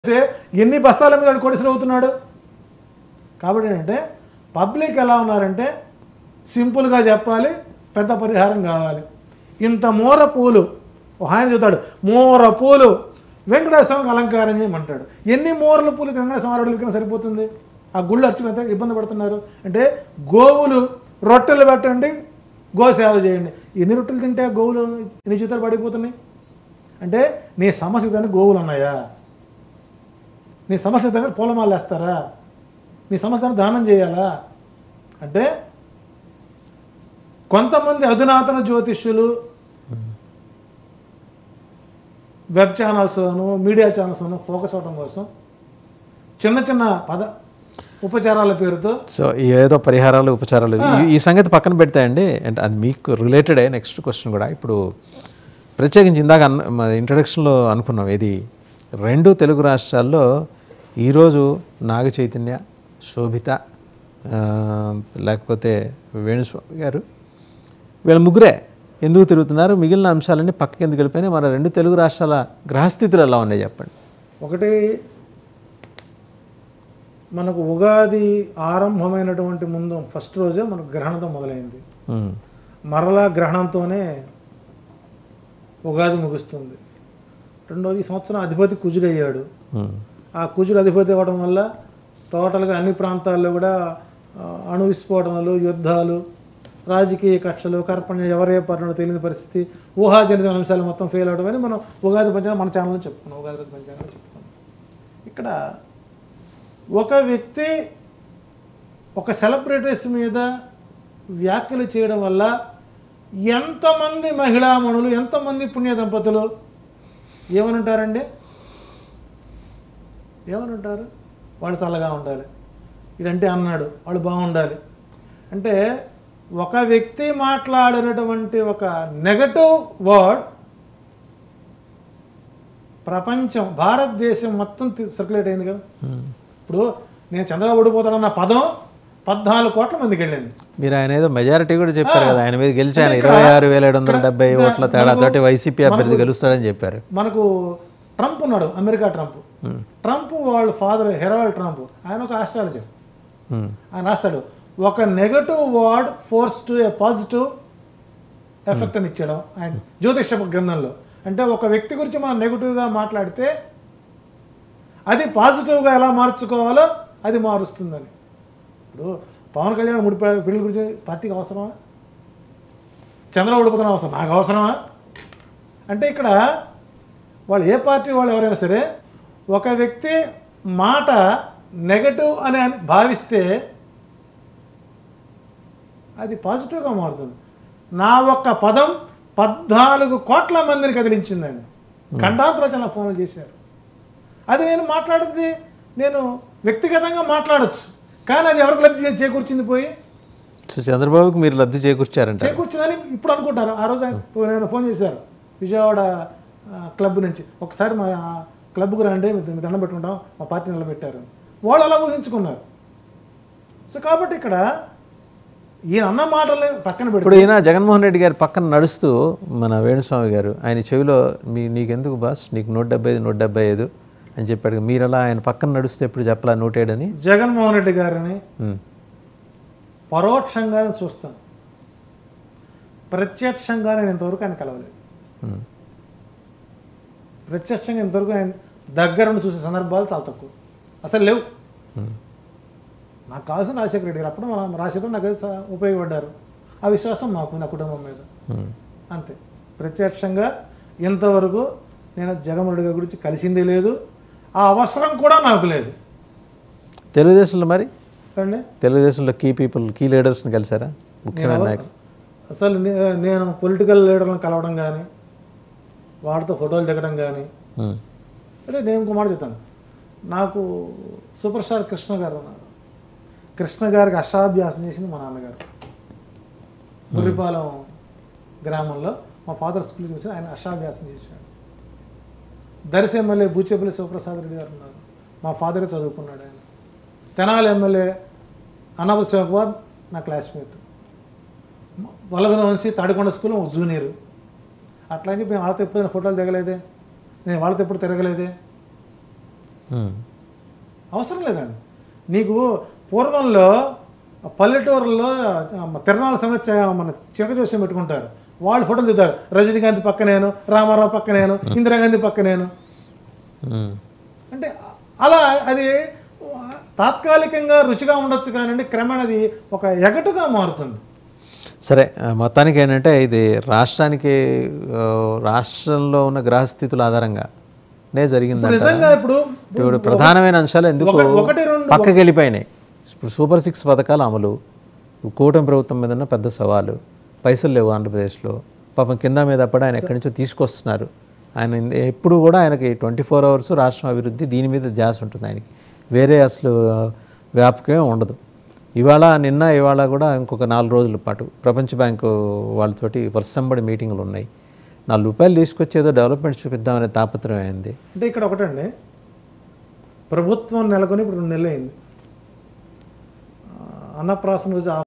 అయితే ఎన్ని బస్తాల మీద వాడు కోటీశ్వరుడు అవుతున్నాడు కాబట్టి ఏంటంటే పబ్లిక్ ఎలా ఉన్నారంటే సింపుల్గా చెప్పాలి పెద్ద పరిహారం కావాలి ఇంత మోర పూలు ఒక ఆయన చెబుతాడు మోర పూలు వెంకటేశ్వరం అలంకారం చేయమంటాడు ఎన్ని మోరల పూలు వెంకటేశ్వర అడుగులకైనా సరిపోతుంది ఆ గుళ్ళు అర్చన ఇబ్బంది పడుతున్నారు అంటే గోవులు రొట్టెలు పెట్టండి గో సేవ చేయండి ఎన్ని రొట్టెలు తింటే ఆ గోవులు ఎన్ని జీతాలు పడిపోతున్నాయి అంటే నీ సమస్య దానికి గోవులు ఉన్నాయా నీ సమస్య దానికి పూలమాలు వేస్తారా నీ సమస్యను దానం చేయాలా అంటే కొంతమంది అధునాతన జ్యోతిష్యులు వెబ్ ఛానల్స్ను మీడియా ఛానల్స్ను ఫోకస్ అవడం కోసం చిన్న చిన్న పద ఉపచారాల పేరుతో సో ఈ ఏదో పరిహారాలు ఉపచారాలు ఈ- ఈ సంగతి పక్కన పెడితే అండి అంటే అది మీకు రిలేటెడే నెక్స్ట్ క్వశ్చన్ కూడా ఇప్పుడు ప్రత్యేకించి ఇందాక అన్న ఇంట్రడక్షన్లో అనుకున్నాం ఇది రెండు తెలుగు రాష్ట్రాల్లో ఈరోజు నాగ చైతన్య శోభిత ఆ, లేకపోతే వేణుస్వామి గారు వీళ్ళ ముగ్గురే ఎందుకు తిరుగుతున్నారు మిగిలిన అంశాలన్నీ పక్కకి ఎందుకు వెళ్ళిపోయినాయి మన రెండు తెలుగు రాష్ట్రాల గ్రహస్థితులు ఎలా ఉన్నాయి చెప్పండి ఒకటి మనకు ఉగాది ఆరంభమైనటువంటి ముందు ఫస్ట్ రోజే మనకు గ్రహణంతో మొదలైంది ఉమ్, మరలా గ్రహణంతోనే ఉగాది ముగుస్తుంది రెండోది ఈ సంవత్సరం అధిపతి కుజుడయ్యాడు ఉమ్, ఆ కుజుడు అధిపతి అవ్వడం వల్ల టోటల్గా అన్ని ప్రాంతాల్లో కూడా ఆ, అణు విస్ఫోటనలు యుద్ధాలు రాజకీయ కక్షలు కర్పణ ఎవరే పర్ణలో తెలియని పరిస్థితి ఊహాజనితమైన అంశాలు మొత్తం ఫెయిల్ అవడం అని మనం ఉగాది పంచాంగం మన ఛానల్లో చెప్పుకున్నాం ఉగాది రోజు పంచాంగంలో చెప్పుకున్నాం ఇక్కడ ఒక వ్యక్తి ఒక సెలబ్రిటీస్ మీద వ్యాఖ్యలు చేయడం వల్ల ఎంతమంది మహిళామణులు ఎంతమంది పుణ్య దంపతులు ఏమనంటారండి ఏమనంటారు వాడు చల్లగా ఉండాలి ఇదంటే అన్నాడు వాడు బాగుండాలి అంటే ఒక వ్యక్తి మాట్లాడినటువంటి ఒక నెగటివ్ వర్డ్ ప్రపంచం భారతదేశం మొత్తం సర్క్యులేట్ అయింది కదా ఇప్పుడు నేను చంద్రబాబు ఓడిపోతానన్న పదం పద్నాలుగు కోట్ల మందికి వెళ్ళింది మీరు ఆయన ఏదో మెజారిటీ కూడా చెప్పారు కదా ఆయన మీద గెలిచి ఆయన ఇరవై ఆరు వేల ఏడు వందల డెబ్బై ఓట్ల తేడాతోటి వైసీపీ అభ్యర్థి గెలుస్తాడని చెప్పారు మనకు ట్రంప్ ఉన్నాడు అమెరికా ట్రంప్ ట్రంప్ వాళ్ళ ఫాదర్ హెరాల్డ్ ట్రంప్ ఆయన ఒక ఆస్ట్రాలజర్ ఉమ్, ఆయన రాస్తాడు ఒక negative word force to a positive effect అని ఇచ్చాడు ఆయన జ్యోతిష గ్రంథంలో అంటే ఒక వ్యక్తి గురించి మనం నెగిటివ్గా మాట్లాడితే అది పాజిటివ్గా ఎలా మార్చుకోవాలో అది మారుస్తుందని ఇప్పుడు పవన్ కళ్యాణ్ ముడి పెళ్లి గురించి పార్టీకి అవసరమా చంద్రబాబు ఓడిపోతున్న అవసరం నాకు అవసరమా అంటే ఇక్కడ వాళ్ళు ఏ పార్టీ వాళ్ళు ఎవరైనా సరే ఒక వ్యక్తి మాట నెగటివ్ అని అని భావిస్తే అది పాజిటివ్గా మారుతుంది నా ఒక్క పదం పద్నాలుగు కోట్ల మందిని కదిలించిందండి ఖండాంతర చాలా ఫోన్లు చేశారు అది నేను మాట్లాడింది నేను వ్యక్తిగతంగా మాట్లాడొచ్చు కానీ అది ఎవరికి లబ్ధి చే- చేకూర్చింది పోయి సో చంద్రబాబుకి మీరు లబ్ధి చేకూర్చారంట చేకూర్చిందని ఇప్పుడు అనుకుంటారు ఆ రోజు ఆయన నేను ఫోన్ చేశారు విజయవాడ ఆ, క్లబ్ నుంచి ఒకసారి మా క్లబ్కు రండి మీ మీ దండం పెట్టుకుంటాం మా పార్టీ నిలబెట్టారు వాళ్ళు అలా ఊహించుకున్నారు సో కాబట్టి ఇక్కడ ఈయన అన్న మాటల్ని పక్కన పెడితే ఇప్పుడు ఈయన జగన్మోహన్ రెడ్డి గారి పక్కన నడుస్తూ మన వేణుస్వామి గారు ఆయన చెవిలో మీ నీకెందుకు బాస్ నీకు నూట డెబ్బై ఐదు నూట డెబ్బై ఐదు అని చెప్పాడు మీరు అలా ఆయన పక్కన నడుస్తే ఎప్పుడు చెప్పలా నూట ఏడని జగన్మోహన్ రెడ్డి గారిని ఉమ్, పరోక్షంగానే చూస్తాను ప్రత్యక్షంగా నేను ఇంతవరకు ఆయన కలవలేదు ఉమ్, ప్రత్యక్షంగా ఇంతవరకు ఆయన దగ్గరుండి చూసే సందర్భాలు చాలా తక్కువ అసలు లేవు ఉమ్. నాకు కావాల్సిన రాజశేఖర రెడ్డి గారు అప్పుడు మన రాజశేఖర్ నాకు స- ఉపయోగపడ్డారు ఆ విశ్వాసం మాకు నా కుటుంబం మీద ఉమ్. అంతే ప్రత్యక్షంగా ఇంతవరకు నేను జగన్మోహన్ రెడ్డి గారి గురించి కలిసిందే లేదు ఆ అవసరం కూడా నాకు లేదు తెలుగుదేశంలో మరి అండి తెలుగుదేశంలో కీ పీపుల్ కీ లీడర్స్ని కలిసారా ముఖ్యమైన నాయకులు అసలు నే- నేను పొలిటికల్ లీడర్లను కలవడం కానీ వాడితో ఫోటోలు దిగడం కానీ ఉమ్, అంటే నేను ఇంకో మాట చెప్తాను నాకు సూపర్ స్టార్ కృష్ణ గారు ఉన్నారు కృష్ణ గారికి అష్టాభ్యాసం చేసింది మా నాన్నగారు గుర్రిపాలెం గ్రామంలో మా ఫాదర్ స్కూల్కి వచ్చి ఆయన అష్టాభ్యాసం చేశాడు దర్శి ఎమ్మెల్యే బూచేపల్లి శివప్రసాద్ రెడ్డి గారు ఉన్నారు మా ఫాదరే చదువుకున్నాడు ఆయన తెనాలి ఎమ్మెల్యే అనాబు శివకుమార్ నా క్లాస్మేట్ వల్లభన వంశీ తాడికొండ స్కూల్ ఒక జూనియర్ అట్లా అని చెప్పి నేను వాళ్ళతో ఎప్పుడైనా ఫోటోలు దిగలేదే నేను వాళ్ళతో ఎప్పుడు తిరగలేదే ఉమ్. అవసరం లేదండి నీకు పూర్వంలో పల్లెటూరులో తిరణాల సమయం చ- మన చిరక జోస్యం పెట్టుకుంటారు వాళ్ళు ఫోటోలు దిద్దారు రజనీకాంత్ పక్క నేను రామారావు పక్క నేను ఇందిరాగాంధీ పక్క నేను ఉమ్. అంటే అలా అది తాత్కాలికంగా రుచిగా ఉండొచ్చు కానీ క్రమేణా అది ఒక ఎగటుగా మారుతుంది సరే ఆ, మొత్తానికి ఏంటంటే ఇది రాష్ట్రానికి ఆ, రాష్ట్రంలో ఉన్న గ్రహస్థితుల ఆధారంగా నే జరిగిందంట నిజంగా ఇప్పుడు ఇప్పుడు ప్రధానమైన అంశాలు ఎందుకు ఒక- ఒకటి రెండు పక్కకి వెళ్ళిపోయినాయి ఇప్పుడు సూపర్ సిక్స్ పథకాల అమలు కూటమి ప్రభుత్వం మీద ఉన్న పెద్ద సవాలు పైసలు లేవు ఆంధ్రప్రదేశ్లో పాపం కింద మీద పడి ఆయన ఎక్కడి నుంచో తీసుకొస్తున్నారు ఆయన ఇంద- ఎప్పుడు కూడా ఆయనకి ట్వంటీ ఫోర్ అవర్స్ రాష్ట్రం అభివృద్ధి దీని మీద ధ్యాస ఉంటుంది ఆయనకి వేరే అసలు వ్యాపకమే ఉండదు ఇవాళ నిన్న ఇవాళ కూడా ఇంకొక నాలుగు రోజుల పాటు ప్రపంచ బ్యాంకు వాళ్ళతోటి వర్షంబడి మీటింగులు ఉన్నాయి నాలుగు రూపాయలు తీసుకొచ్చి ఏదో డెవలప్మెంట్ చూపిద్దామనే తాపత్రయం అయింది అంటే ఇక్కడ ఒకటండి ప్రభుత్వం నెలకొని ఇప్పుడు రెండు నెలలు అయింది ఆ, అన్నప్రాసన రోజు